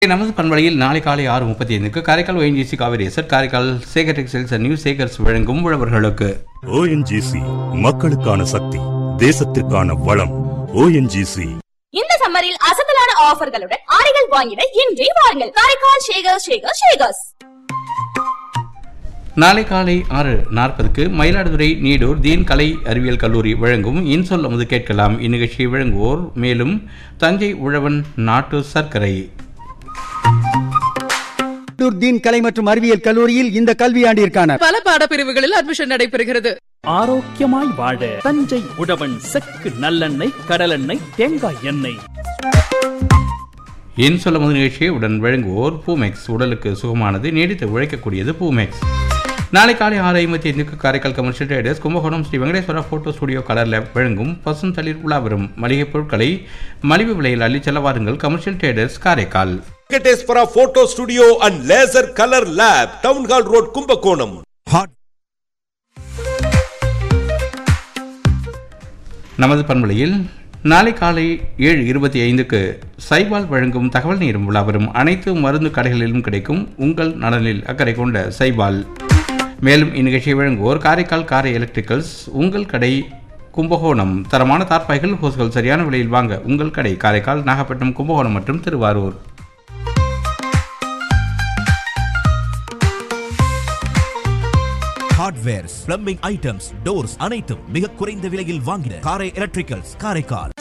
நமது பண்பலையில் நாளை காலை ஆறு முப்பத்தி ஐந்துக்கு Karaikal ONGC Cauvery asset Karaikal Sekar textiles and new Sekars வழங்கும் உழவர்களுக்கு ஓஎன்ஜிசி மக்களுக்கான சக்தி தேசத்திற்கான வளம் ஓஎன்ஜிசி இந்த சம்மரில் அசத்தலான ஆஃபர்களுடன் ஆடைகள் வாங்கிட இன்றே வாருங்கள் காரைக்கால் ஷேகர் ஷேகர் ஷேகர்ஸ் நாளை காலை ஆறு நாற்பதுக்கு மயிலாடுதுறை நீடூர் தீன் கலை அறிவியல் கல்லூரி வழங்கும் இன்சொல் அமுது கேட்கலாம் இந்நிகழ்ச்சியை வழங்குவோர் மேலும் தஞ்சை உழவன் நாட்டு சர்க்கரை மேட்டூர் தீன் கலை மற்றும் அறிவியல் கல்லூரியில் இந்த கல்வியாண்டிற்கான பல பாடப்பிரிவுகளில் அட்மிஷன் நடைபெறுகிறது ஆரோக்கியமாய் வாழ தஞ்சை உழவன் செக்கு நல்லெண்ணெய் கடலெண்ணெய் தேங்காய் எண்ணெய் இன்சொல் அமுது நிகழ்ச்சியை உடன் வழங்குவோர் பூமெக்ஸ் உடலுக்கு சுகமானது நீடித்து உழைக்கக்கூடியது பூமெக்ஸ் நாளை காலை ஆறு ஐம்பத்தி ஐந்துக்கு Karaikal commercial traders Kumbakonam Sri Venkateswara photo studio colour lab வழங்கும் பசுந்தளிர் உலாவரும் மளிகைப் பொருட்களை மலிவு விலையில் அள்ளிச் செல்ல வாருங்கள் commercial traders Karaikal Venkateswara photo studio and laser colour lab town hall road Kumbakonam நமது பண்பலையில் நாளை காலை ஏழு இருபத்தி ஐந்துக்கு சைபால் வழங்கும் தகவல் நேரும் விழா வரும் அனைத்து மருந்து கடைகளிலும் கிடைக்கும் உங்கள் நலனில் அக்கறை கொண்ட சைபால் மேலும் இந்நிகழ்ச்சியை வழங்குவோர் காரைக்கால் காரை எலக்ட்ரிக்கல்ஸ் உங்கள் கடை கும்பகோணம் தரமான தார்ப்பாய்கள் ஹோஸ்கள் சரியான விலையில் வாங்க உங்கள் கடை காரைக்கால் நாகப்பட்டினம் கும்பகோணம் மற்றும் Thiruvarur hardwares plumbing items doors அனைத்தும் மிக குறைந்த விலையில் வாங்கின காரை எலக்ட்ரிக்கல்ஸ் காரைக்கால்